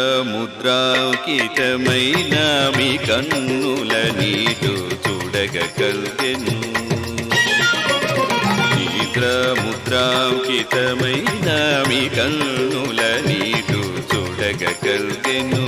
ముద్రాంకితమైన మీ కన్నుల నీటు చూడగ కల్గెను నిద్ర ముద్రాంకితమైన మీ కన్నుల నీటు చూడగ కల్గెను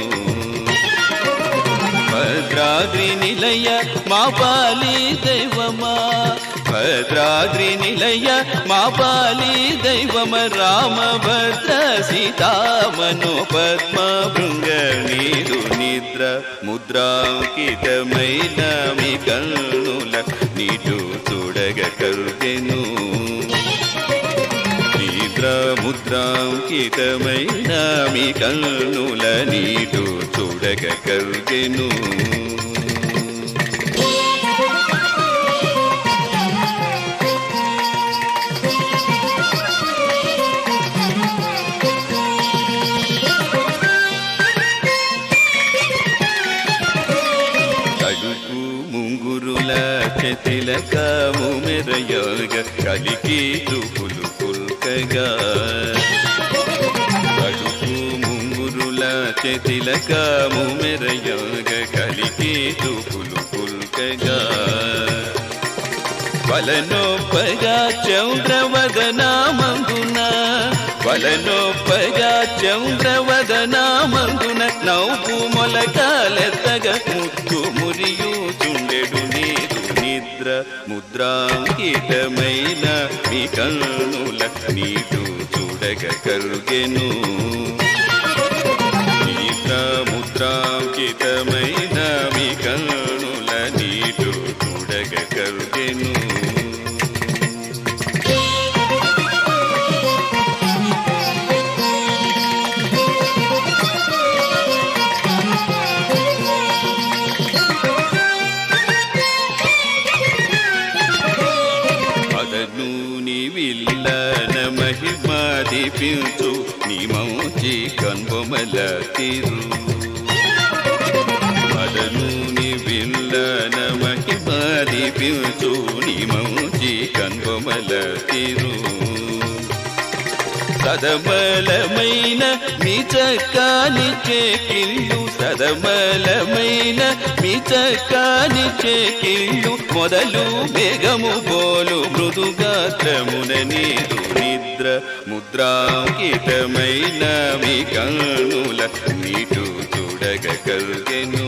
భద్రాద్రి నిలయ మా పాలి దైవమా భద్రాద్రి నిలయ మా పాలి దైవమ రామ భద్ర సీతామనో పద్మ భృంగ నీరు నిద్ర ముద్రాంకితమైన మీ కన్నుల నీటు చూడగ కరుగెను నిద్ర ముద్రాంకితమైన మీ కన్నుల నీటు చూడగ కరుగెను కడుపు ముంగురుల చెతిలకము మెరయోగ కలికి తుపులు పుల్కగా కడుపు ముంగురుల చెతిలకము మెరయోగ కలికి తుపులు పుల్కగా వలనొప్పగా చౌద్రవదనామందున వలనొప్పగా చౌద్రవదనామందున నవ్వు మొలకాలెత్తగ ముత్తు మురియుచుండెడు నీరు నిద్ర ముద్రాంకితమైన మీ కన్నుల నీటు చూడగ కరుగెను నిద్ర ముద్రాంకితమైన మీ కన్నుల నీటు చూడగ కరుగెను అదను విల్లన మహిమ దీపించు నీ మౌచి కన్బొమల తీరు అదను విల్లన మహిమ దీపించు నీ మౌచి కన్బొమల తీరు సదమలమైన మీ చక్కాని చేకిళ్ళు సదమలమైన మీ చక్కాని చేకిళ్ళు మొదలు వేగము బోలు మృదుగాత్రమున నీరు నిద్ర ముద్రాంకితమైన మీ కన్నుల నీటు చూడగ కల్గెను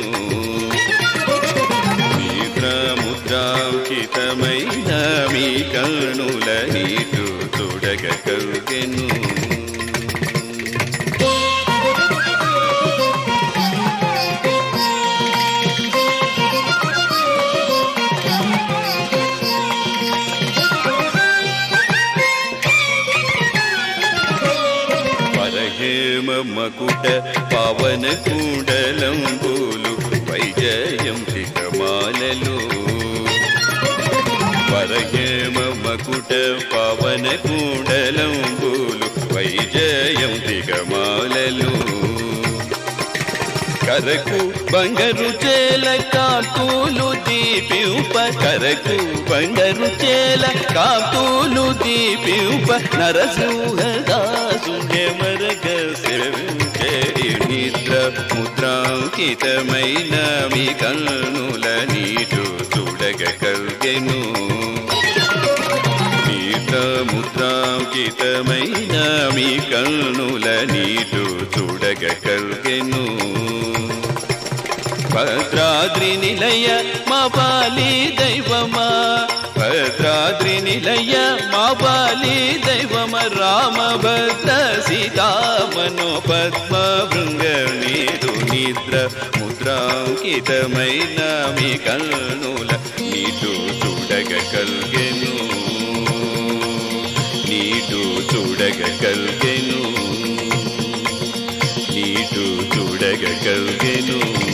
నిద్ర ముద్రాంకితమైన మీ కన్నుల నీటు చూడగ కల్గెను పరహేమ మకుట పవన కుండలంబులు వైజయం తికమాలలు పరహేమ మకుట పవన కుండలంబులు వైజయం తికమాలలు కరకు బంగరు చేల కాకులు దీపింప కరకు బంగరు చేల కాకులు దీపింప నరసింహదాసు మరగ సేవించేరి నిద్ర ముద్రాంకితమైన మీ కన్నుల నీటు చూడగ కల్గెను నీట ముద్రాంకితమైన మీ కన్నుల నీటు చూడగ కల్గెను భద్రాద్రి నిలయ మా బాలి దైవమా భద్రాద్రి నిలయ మా బాలి దైవమ రామ భద్ర సీతామనో పద్మ భృంగ నీరు నిద్ర ముద్రాంకితమైన మీ కన్నుల నీటు చూడగ కల్గెను నీటు చూడగ కల్గెను నీటు చూడగ కల్గెను